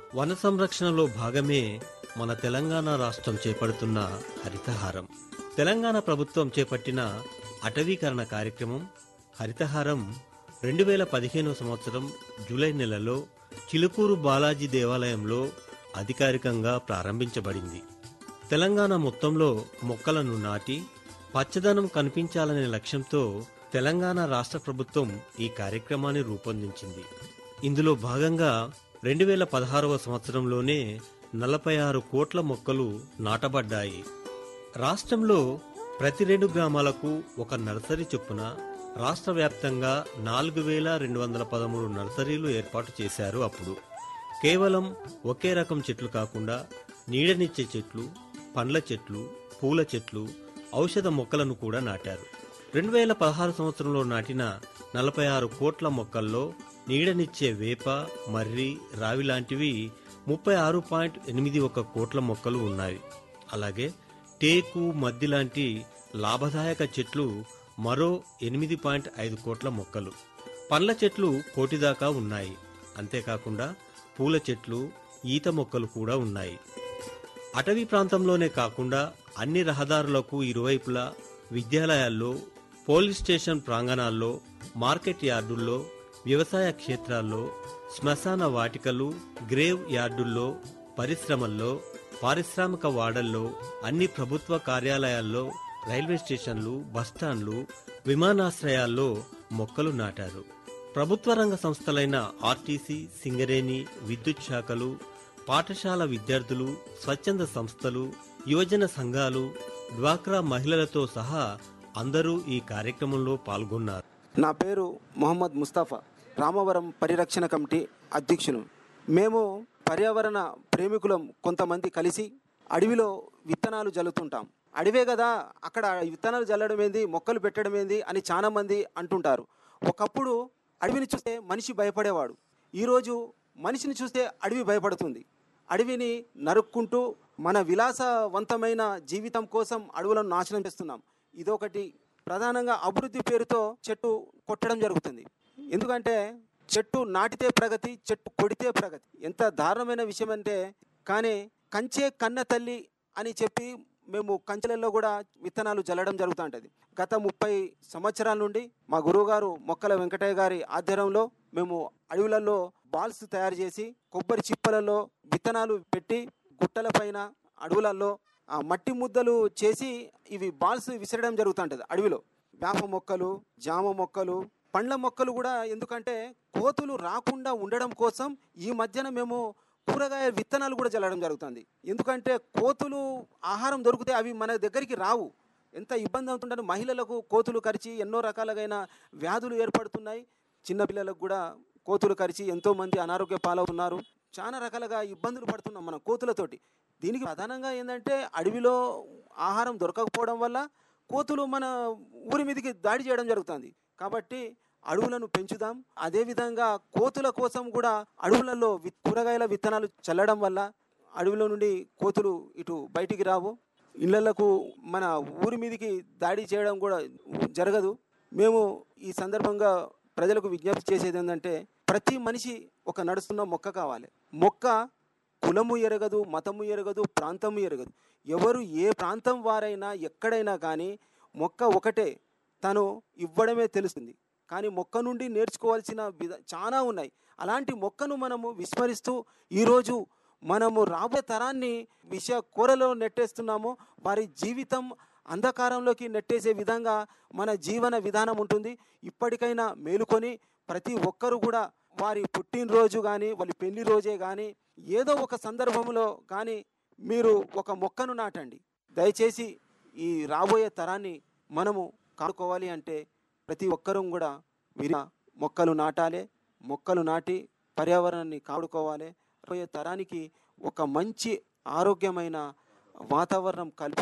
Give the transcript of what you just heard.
వన సంరక్షణలో భాగమే మన తెలంగాణ రాష్ట్రం చేపడుతున్న హరితహారం తెలంగాణ ప్రభుత్వం చేపట్టిన అటవీకరణ కార్యక్రమం హరితహారం రెండు వేల పదిహేను సంవత్సరం జూలై నెలలో చిలుకూరు బాలాజీ దేవాలయంలో అధికారికంగా ప్రారంభించబడింది తెలంగాణ మొత్తంలో మొక్కలను నాటి పచ్చదనం కనిపించాలనే లక్ష్యంతో తెలంగాణ రాష్ట్ర ప్రభుత్వం ఈ కార్యక్రమాన్ని రూపొందించింది ఇందులో భాగంగా రెండు వేల పదహారవ సంవత్సరంలోనే నలభై ఆరు కోట్ల మొక్కలు నాటబడ్డాయి రాష్ట్రంలో ప్రతి రెండు గ్రామాలకు ఒక నర్సరీ చొప్పున రాష్ట్ర వ్యాప్తంగా నాలుగు వేల రెండు వందల పదమూడు నర్సరీలు ఏర్పాటు చేశారు అప్పుడు కేవలం ఒకే రకం చెట్లు కాకుండా నీడనిచ్చే చెట్లు పండ్ల చెట్లు పూల చెట్లు ఔషధ మొక్కలను కూడా నాటారు రెండు వేల పదహారు సంవత్సరంలో నాటిన నలభై ఆరు కోట్ల మొక్కల్లో నీడనిచ్చే వేప మర్రి రావి లాంటివి ముప్పై ఆరు పాయింట్ ఎనిమిది ఒక కోట్ల మొక్కలు ఉన్నాయి అలాగే టేకు మద్ది లాంటి లాభదాయక చెట్లు మరో ఎనిమిది పాయింట్ ఐదు కోట్ల మొక్కలు పండ్ల చెట్లు కోటి దాకా ఉన్నాయి అంతేకాకుండా పూల చెట్లు ఈత మొక్కలు కూడా ఉన్నాయి అటవీ ప్రాంతంలోనే కాకుండా అన్ని రహదారులకు ఇరువైపులా విద్యాలయాల్లో పోలీస్ స్టేషన్ ప్రాంగణాల్లో మార్కెట్ యార్డుల్లో వ్యవసాయ క్షేత్రాల్లో శ్మశాన వాటికలు గ్రేవ్ యార్డుల్లో పరిశ్రమల్లో పారిశ్రామిక వాడల్లో అన్ని ప్రభుత్వ కార్యాలయాల్లో రైల్వే స్టేషన్లు బస్టాండ్లు విమానాశ్రయాల్లో మొక్కలు నాటారు ప్రభుత్వ రంగ సంస్థలైన ఆర్టీసీ సింగరేణి విద్యుత్ శాఖలు పాఠశాల విద్యార్థులు స్వచ్ఛంద సంస్థలు యువజన సంఘాలు డ్వాక్రా మహిళలతో సహా అందరూ ఈ కార్యక్రమంలో పాల్గొన్నారు నా పేరు మొహమ్మద్ ముస్తాఫా రామవరం పరిరక్షణ కమిటీ అధ్యక్షులు మేము పర్యావరణ ప్రేమికులం కొంతమంది కలిసి అడవిలో విత్తనాలు జల్లుతుంటాం అడవే కదా అక్కడ విత్తనాలు జల్లడం ఏంది మొక్కలు పెట్టడం ఏంది అని చాలా మంది అంటుంటారు ఒకప్పుడు అడవిని చూస్తే మనిషి భయపడేవాడు ఈరోజు మనిషిని చూస్తే అడవి భయపడుతుంది అడవిని నరుక్కుంటూ మన విలాసవంతమైన జీవితం కోసం అడవులను నాశనం చేస్తున్నాం ఇదొకటి ప్రధానంగా అభివృద్ధి పేరుతో చెట్టు కొట్టడం జరుగుతుంది ఎందుకంటే చెట్టు నాటితే ప్రగతి చెట్టు కొడితే ప్రగతి ఎంత దారుణమైన విషయం అంటే కానీ కంచే కన్న తల్లి అని చెప్పి మేము కంచెలలో కూడా విత్తనాలు జల్లడం జరుగుతూ ఉంటుంది గత ముప్పై సంవత్సరాల నుండి మా గురువుగారు మొక్కల వెంకటయ్య గారి ఆధ్వర్యంలో మేము అడవులలో బాల్స్ తయారు చేసి కొబ్బరి చిప్పలలో విత్తనాలు పెట్టి గుట్టల పైన అడవులలో ఆ మట్టి ముద్దలు చేసి ఇవి బాల్స్ విసరడం జరుగుతుంటుంది అడవిలో వేప మొక్కలు జామ మొక్కలు పండ్ల మొక్కలు కూడా ఎందుకంటే కోతులు రాకుండా ఉండడం కోసం ఈ మధ్యన మేము కూరగాయ విత్తనాలు కూడా చల్లడం జరుగుతుంది ఎందుకంటే కోతులు ఆహారం దొరికితే అవి మన దగ్గరికి రావు ఎంత ఇబ్బంది అవుతుంటే మహిళలకు కోతులు కరిచి ఎన్నో రకాలైన వ్యాధులు ఏర్పడుతున్నాయి చిన్నపిల్లలకు కూడా కోతులు కరిచి ఎంతోమంది అనారోగ్య పాలవుతున్నారు చాలా రకాలుగా ఇబ్బందులు పడుతున్నాం మనం కోతులతోటి దీనికి ప్రధానంగా ఏంటంటే అడవిలో ఆహారం దొరకకపోవడం వల్ల కోతులు మన ఊరి మీదకి దాడి చేయడం జరుగుతుంది కాబట్టి అడవులను పెంచుదాం అదేవిధంగా కోతుల కోసం కూడా అడవులలో వి కూరగాయల విత్తనాలు చల్లడం వల్ల అడవిలో నుండి కోతులు ఇటు బయటికి రావు ఇళ్లకు మన ఊరి మీదకి దాడి చేయడం కూడా జరగదు మేము ఈ సందర్భంగా ప్రజలకు విజ్ఞప్తి చేసేది ఏంటంటే ప్రతి మనిషి ఒక నడుస్తున్న మొక్క కావాలి మొక్క కులము ఎరగదు మతము ఎరగదు ప్రాంతము ఎరగదు ఎవరు ఏ ప్రాంతం వారైనా ఎక్కడైనా కానీ మొక్క ఒకటే తను ఇవ్వడమే తెలుస్తుంది కానీ మొక్క నుండి నేర్చుకోవాల్సిన విధ చాలా ఉన్నాయి అలాంటి మొక్కను మనము విస్మరిస్తూ ఈరోజు మనము రాబోయే తరాన్ని విష కూరలో నెట్టేస్తున్నాము వారి జీవితం అంధకారంలోకి నెట్టేసే విధంగా మన జీవన విధానం ఉంటుంది ఇప్పటికైనా మేలుకొని ప్రతి ఒక్కరు కూడా వారి పుట్టినరోజు కానీ వాళ్ళ పెళ్లి రోజే కానీ ఏదో ఒక సందర్భంలో కానీ మీరు ఒక మొక్కను నాటండి దయచేసి ఈ రాబోయే తరాన్ని మనము కాడుకోవాలి అంటే ప్రతి ఒక్కరూ కూడా వీరి మొక్కలు నాటాలి మొక్కలు నాటి పర్యావరణాన్ని కాడుకోవాలి రాబోయే తరానికి ఒక మంచి ఆరోగ్యమైన వాతావరణం కల్పి